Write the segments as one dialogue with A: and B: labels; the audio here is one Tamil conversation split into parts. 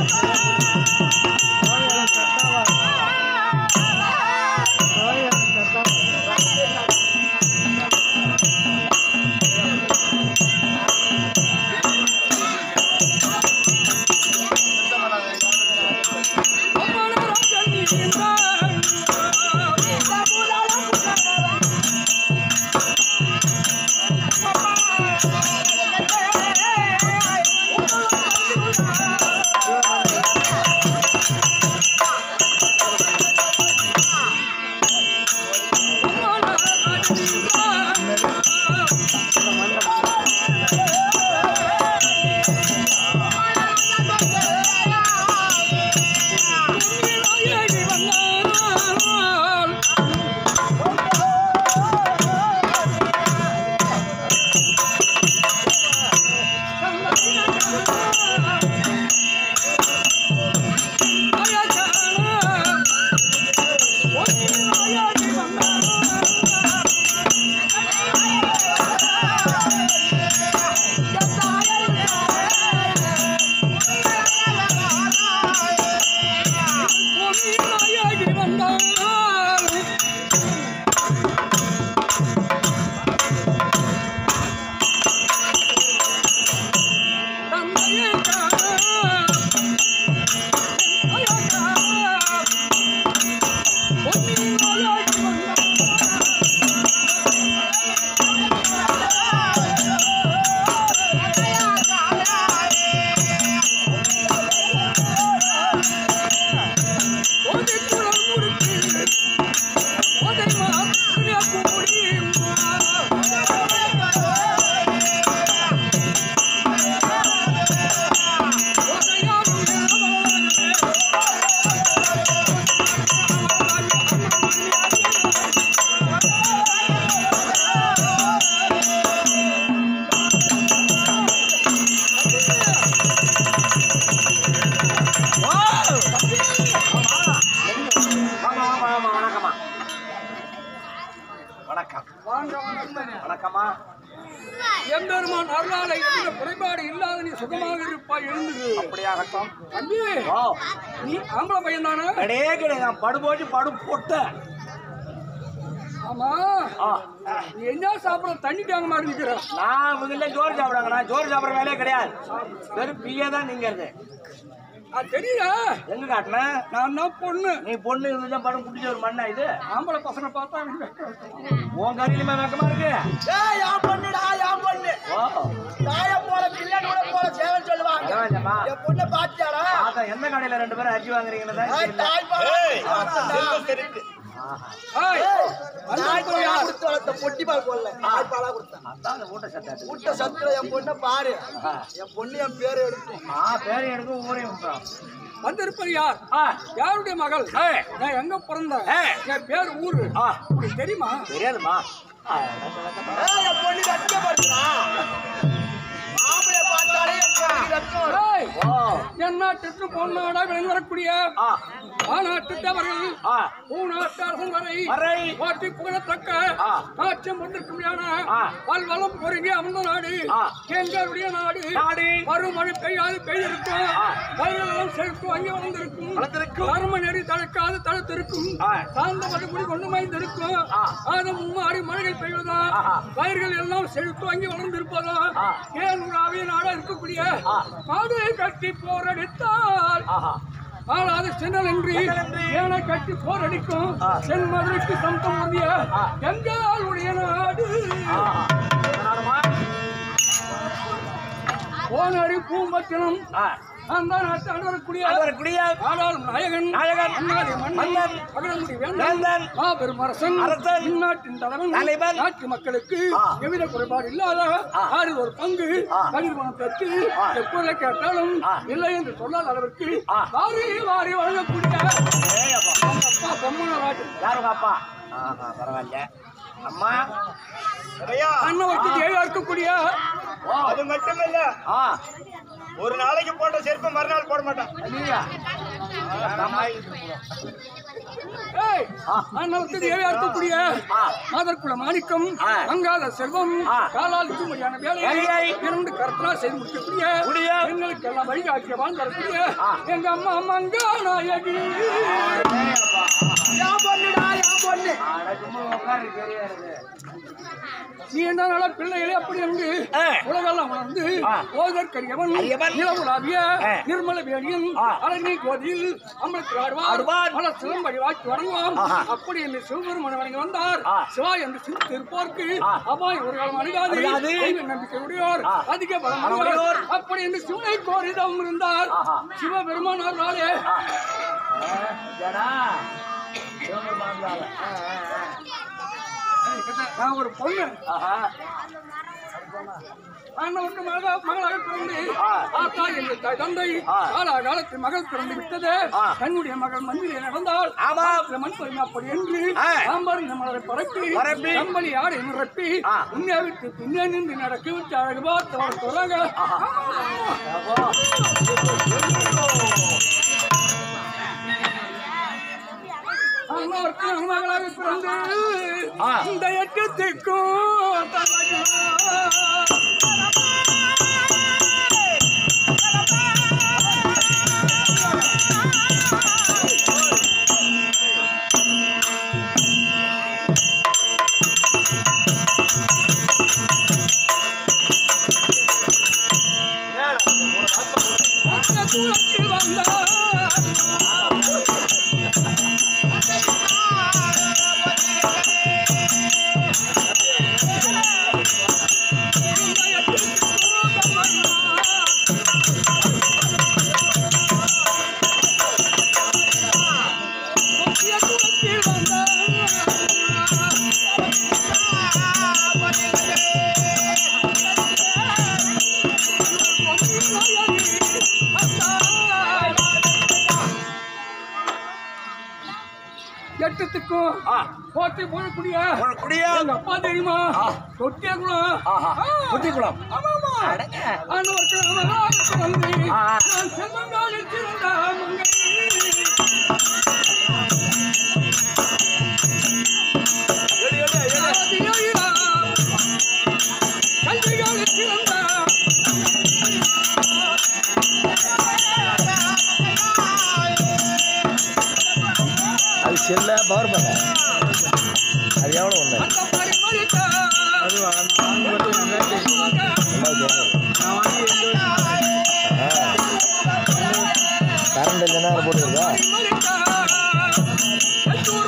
A: ஆமா ஆமா ஆமா வணக்கம்மா வணக்கம் வணக்கம்மா
B: எம்பெருமான் அருளாலை எந்த குறைபாடு இல்லாத நீ சுகமாக இருப்பாய் எழுந்துரு
A: அப்படியாகட்டும்
B: தம்பி
A: ஓ
B: நீ ஆம்பளை பையன் தானே
A: கிடையே கிடையாது நான் படு போச்சு படு போட்டேன்
B: ஆமா
A: ஆ
B: நீ என்ன சாப்பிட தண்ணி தாங்க மாட்டேங்கிற
A: நான் முதல்ல ஜோறு சாப்பிடுவாங்க நான் ஜோறு சாப்பிட்ற வேலையே கிடையாது வெறும் பிஏ தான் நீங்க இருக்கு
B: அது தெரியல
A: எங்க காட்டினேன்
B: நான் தான் பொண்ணு
A: நீ பொண்ணு இருந்துச்சா படம் குடிச்ச ஒரு மண்ணா இது
B: ஆம்பளை பசங்க பார்த்தா எனக்கு
A: உன் கறியிலுமே வெக்கமா இருக்கு
C: ஏய், என் பொண்ணுடா, என் பொண்ணு.
A: ஓ
C: தாயை போல, பிள்ளைன்னு கூட போல சேவல் சொல்லுவாங்க.
A: தேவாஞ்சம்மா
C: என் பொண்ணை பாத்தியாடா?
A: ஆத்தா எந்த கடையில ரெண்டு பேரும் அரிசி வாங்குறீங்கன்னு தான்
C: ஏய்,
A: தெரியல.
C: தாய் பாலா குடுத்து வளர்த்தேன்டா.
A: ஆஹா.
B: ஏய், அந்த
C: தாய்
B: இடத்துல
C: பாலா
B: யார்?
C: குடுத்து வளர்த்த, பொட்டி பால் போடல. தாய் பாலா கொடுத்தேன்.
A: அதான் அந்த ஊட்ட சட்டாச்சு
C: ஊட்ட சத்துல என் பொண்ணை பாரு என் பொண்ணு என் பேரு எடுக்கும்
A: ஆ பேரையும் எடுக்கும் ஊரையும் விட்டுறான்.
B: வந்திருப்பது யார்
A: ஆ
B: யாருடைய மகள்
A: ஏய்.
B: நான் எங்க பிறந்தேன்
A: ஏய்.
B: என் பேர் ஊரு
A: ஆ
B: உங்களுக்கு தெரியுமா
A: தெரியாதுமா ஆ,
C: ஏய், என் பொண்ணு வெட்கப்படுறா. மாப்பிளைய பார்த்தாலே என் பொண்ணுக்கு வெட்கம் வரும்.
B: ஏய்,
A: ஓ
B: என்ன நாட்டுக்கு பொன்னாடா விளங்கக்கூடிய
A: ஆ
B: ஆநாட்டு தவறுகள்
A: ஆ
B: பூநாட்டு அரசன் வரை
A: வரை
B: போற்றி புகழத்தக்க
A: ஆ.
B: நாட்டியம் கொண்டிருக்கும்
A: ஆ.
B: பல்வளம் பொருங்கி அமர்ந்த நாடு
A: ஆ.
B: எங்களுடைய நாடு
A: நாடு.
B: மறுமழை பெய்யாது பெய்திருக்கும்
A: ஆ.
B: பயிரெல்லாம் செழித்து அங்கே வளர்ந்திருக்கும்
A: வளர்ந்திருக்கும்.
B: கர்ம நெறி தடுக்காது தடுத்திருக்கும்
A: ஆ.
B: சார்ந்த மறுபடி கொண்டு மாய்ந்திருக்கும்
A: ஆ.
B: ஆதம் மும்மாறி மழைகள் பெய்வதா
A: ஆஹா.
B: பயிர்கள் எல்லாம் செழித்து அங்கே வளர்ந்திருப்பதா
A: ஆ.
B: ஏன் ஒரு அவைய நாடா இருக்கக்கூடிய
A: ஆ.
B: மாடு கட்டி போரடித்தால்
A: ஆஹா
B: ஆளாது சென்னலன்றி
A: சென்னலன்றி.
B: ஏனை கட்டி போரடிக்கும்
A: ஆ.
B: சென் மதுரைக்கு சந்தம் உரிய
A: ஆ.
B: எங்களுடைய நாடு
A: ஆஹா நானுமா
B: போனடி பூம்பத்தினம்
A: ஆ
B: அந்த நாட்டு அடரக்கூடிய
A: அவர் குடியா
B: ஆடாளும் நாயகன்
A: நாயகன்.
B: அண்ணாதி மன்னன்
A: மன்னன்.
B: பகலமுடி வேந்தன்
A: வேந்தன்.
B: மாபெரும் அரசன்
A: அரசன்.
B: இந்நாட்டின் தலைவன்
A: தலைவன்.
B: நாட்டு மக்களுக்கு
A: ஆ.
B: எவ்வித குறைபாடு இல்லாத
A: ஆ.
B: ஆறில் ஒரு பங்கு
A: ஆ.
B: கதிர் பணம் பெற்று
A: ஆ.
B: எப்பொழுது கேட்டாலும்
A: ஆ.
B: இல்லை என்று சொல்லாத அளவிற்கு
A: ஆ.
B: வாரி வாரி வழங்கக்கூடிய
A: ஏய் அப்பா
B: அவங்க அப்பா பொம்மனராஜன்
A: யார் உங்க அப்பா ஆஹா பரவாயில்ல அம்மா
B: அண்ணவருக்கு தேவையா இருக்கக்கூடிய
A: ஓ
D: அது மட்டும் இல்ல
A: ஆ
D: ஒரு நாளைக்கு போட்ட செருப்பு மறுநாள் போட மாட்டான்
A: நீங்க அம்மாய்
B: ஏய்
A: ஆ.
B: அண்ணனுக்கு தேவையா இருக்கக்கூடிய
A: ஆ.
B: மாதற்குள்ள மாணிக்கம்
A: ஆ.
B: அங்காத செல்வம்
A: ஆ.
B: காலால் இருக்கும்படியான வேலையை
A: வேலையை
B: இரண்டு கருத்தனா செய்து முடிக்கக்கூடிய
A: முடிய.
B: பெண்களுக்கு எல்லாம் வழிகாட்டிய வாழ்ந்தரக்கூடிய
A: ஆ.
B: எங்க அம்மா மங்கா நாயகி
C: யா பொண்ணுடா யா பொண்ணு
A: அடக்கமா உட்காரு தெரியாது
B: நீ என்ன நல்ல பிள்ளைகளே அப்படி என்று
A: ஆ.
B: உலகெல்லாம் உணர்ந்து
A: ஆ.
B: ஓதற்கரியவன்
A: அரியவன்.
B: நிலவுலாவிய
A: ஆ.
B: நிர்மல வேணியன்
A: ஆ.
B: அரணி கோதியில் அம்பலத்தில் ஆடுவார்
A: ஆடுவார்.
B: பல சிலம்படி வாக்கி வணங்குவான்
A: ஆஹா.
B: அப்படி என்று சிவபெருமன் வணங்கி வந்தார்
A: ஆ.
B: சிவா என்று சிரித்து இருப்போர்க்கு
A: ஆ.
B: அபாயம் ஒரு காலம் அணுகாது
A: அணுகாது.
B: தெய்வ நம்பிக்கை உடையோர்
A: ஆ.
B: அதிக பலம்
A: பலம்
B: உடையோர்
A: உடையோர்.
B: அப்படி என்று சிவனை கோரிதம் இருந்தார்
A: ஆஹா.
B: சிவபெருமான் அவர்களாலே
A: ஜடா சிவபெருமான்லால.
B: நான் ஒரு பொண்ணு
A: ஆஹா
B: ஆண்டவருக்கு மகளாக மகளாக பிறந்து
A: ஆ.
B: ஆத்தா எங்கள் தாய் தந்தை
A: ஆ.
B: காலா காலத்தில் மகள் பிறந்து விட்டது
A: ஆ.
B: தன்னுடைய மகள் மண்ணிலே நடந்தால்
A: ஆமா.
B: இந்த மண் பரிமை அப்படி என்று
A: ஆ.
B: சாம்பார் இந்த மலரை பரப்பி
A: பரப்பி.
B: கம்பளி ஆடை நிரப்பி
A: ஆ.
B: உன்னை விட்டு பின்னே நின்று நடக்க விட்டு அழகு பார்த்து வர சொல்றாங்க அம்மாவுக்கு மகளாக பிறந்து
A: ஆ.
B: இந்த எட்டத்துக்கும் தந்தையா. அந்த தூரத்தில் வந்தார் இந்த எட்டத்துக்கும் தந்தையா. முக்கிய தூரத்தில் வந்தார் எட்டத்துக்கும்
A: ஆ.
B: போட்டி போடக்கூடிய
A: குடியா
B: எங்க அப்பா தெரியுமா
A: ஆ.
B: தொட்டியா குளம்
A: ஆஹா.
B: ஆ.
A: குட்டிக்குளம்.
B: ஆமாமா
A: அடங்க.
B: ஆண்டவருக்கு நமகாக வந்து
A: ஆ.
B: நான் செல்வங்காலில் சிறந்த மங்கை
A: எடு எடு எடு
B: ஆதியாயிரா. கல்விகாலில் சிறந்த
E: அது செல்ல பவர் பண்ண அது எவ்வளோ ஒன்று
B: அந்த பரிமளித்த
E: கரண்ட் இல்லைன்னா அதை போட்டுருக்கா
B: பரிமளித்த எல்லோரும்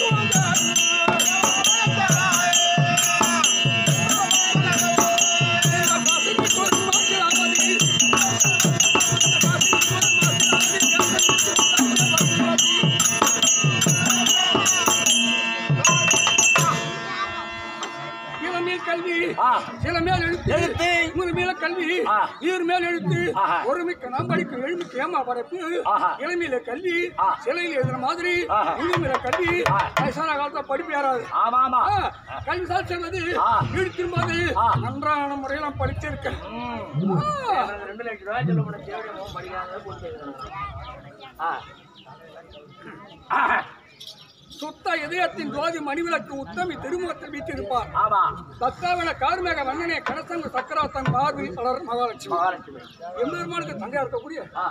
B: இளமையில் கல்வி
A: ஆ.
B: சில மேல் எழுத்து
A: எழுத்து.
B: மூணு மேல கல்வி
A: ஆ.
B: ஈர் மேல் எழுத்து
A: ஆஹா.
B: ஒரு மிக்க நாம் படிக்கும் எழுமிக்க ஏமா பரப்பு
A: ஆஹா.
B: இளமையில கல்வி
A: ஆ.
B: சிலையில் எழுதுற மாதிரி
A: ஆஹா.
B: இளமையில கல்வி
A: ஆ.
B: வயசான காலத்துல படிப்பு ஏறாது
A: ஆமா ஆமா
B: ஆ, கல்வி சால் செல்வது
A: ஆ.
B: வீடு திரும்பாது
A: ஆ.
B: நன்றான முறையில் நான் படிச்சிருக்கேன்
A: ம்.
B: ஆ.
A: எனக்கு ரெண்டு லட்சம் ரூபாய் சொல்ல முடியும் தேவையோ படிக்காத கொடுத்துருக்கேன் ஆ ஆ.
B: சுத்த இதயத்தின் ஜோதி மணிவிளக்கு உத்தமி திருமுகத்தில் வீட்டிருப்பார்
A: ஆமா
B: தத்தாவன கார்மேக வண்ணனே கனசங்க சக்கராத்தன் பார்வில் வளர் மகாலட்சுமி
A: மகாலட்சுமி
B: எம்பெருமானுக்கு தங்கையா இருக்கக்கூடிய
A: ஆ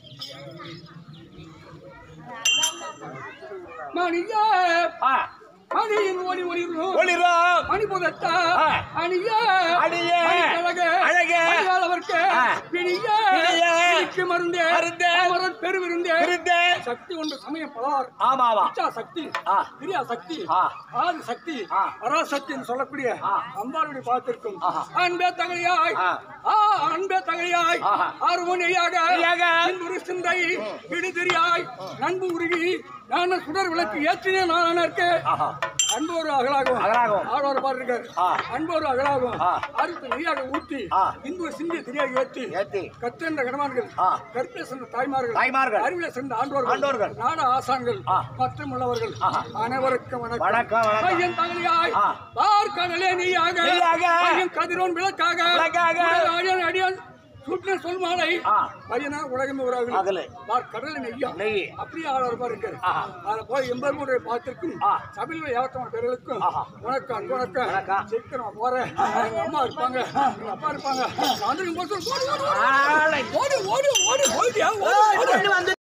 B: மணியா
A: ஆ
B: மணியின் ஒளி ஒளிரும்
A: ஒளிரும்
B: மணி புதத்தா
A: ஆ.
B: அணியா
A: அணியே.
B: அழக
A: அழகே.
B: அணியாளவர்க்கு
A: ஆ.
B: பிணிய
A: பிணிய.
B: பிணிக்கு மருந்தே
A: மருந்தே.
B: அமரன் பெருவிருந்தே
A: இருந்தே
B: சக்தி ஒன்று சமயம் பலவார்
A: ஆமா ஆமா
B: இச்சா சக்தி
A: ஆ.
B: கிரியா சக்தி
A: ஆ.
B: ஆதி சக்தி
A: ஆ.
B: பராசக்தி என்று சொல்லக்கூடிய
A: ஆ.
B: அம்பாளுடைய பார்த்திருக்கும்
A: ஆஹா.
B: அன்பே தகலியாய்
A: ஆ.
B: ஆ அன்பே தகலியாய்
A: ஆஹா.
B: ஆர்வனையாக
A: நெய்யாக.
B: இன்புறு சிந்தை விடுதிரியாய் நண்பு உருகி நான் சுடர் விளக்கு ஏற்றினே நான் இருக்க
A: ஆஹா
B: அன்பு ஒரு அகலாகும்
A: அகலாகும்.
B: ஆழ்வார் பாட்டிருக்காரு
A: ஆ.
B: அன்பு ஒரு அகலாகும்
A: ஆ.
B: அறுத்து நெய்யாக ஊற்றி
A: ஆ.
B: இன்பு சிந்தி திரியாக ஏற்றி
A: ஏத்தி
B: கற்றென்ற கணவான்கள்
A: ஆ.
B: கற்பில சென்ற தாய்மார்கள்
A: தாய்மார்கள்.
B: அறிவில சென்ற ஆண்டோர்கள்
A: ஆண்டோர்கள்.
B: நாட ஆசான்கள்
A: ஆ.
B: மற்றும் உள்ளவர்கள்
A: ஆஹா.
B: அனைவருக்கும் வணக்கம்
A: வணக்கம், வணக்கம்.
B: பையன் தகலியாய்
A: ஆ.
B: பார்க்கடலே நீயாக
A: நீயாக.
B: பையன் கதிரோன் விளக்காக
A: விளக்காக.
B: உடல் ஆழியன் அடியான் சுட்டின சொல் மாலை
A: ஆ.
B: பையனா உலகமே ஒரு
A: அகல.
B: கடலை நெய்யா
A: நெய்.
B: அப்படியே ஆளாறு மாதிரி இருக்காரு
A: ஆஹா.
B: அதை போய் எம்பெருமுடைய பார்த்திருக்கும்
A: ஆ.
B: தமிழ்ல ஏத்தவன் பேர்களுக்கும்
A: ஆஹா.
B: வணக்கம் வணக்கம்
A: வணக்கம்.
B: சீக்கிரம் போறேன் எங்க அம்மா இருப்பாங்க எங்க அப்பா இருப்பாங்க நான் வந்து இங்க போய் சொல்லு, ஓடு, ஓடு, ஓடு.
A: ஆளை.
B: ஓடு ஓடு ஓடு ஓடியா ஓடு
C: ஓடி வந்து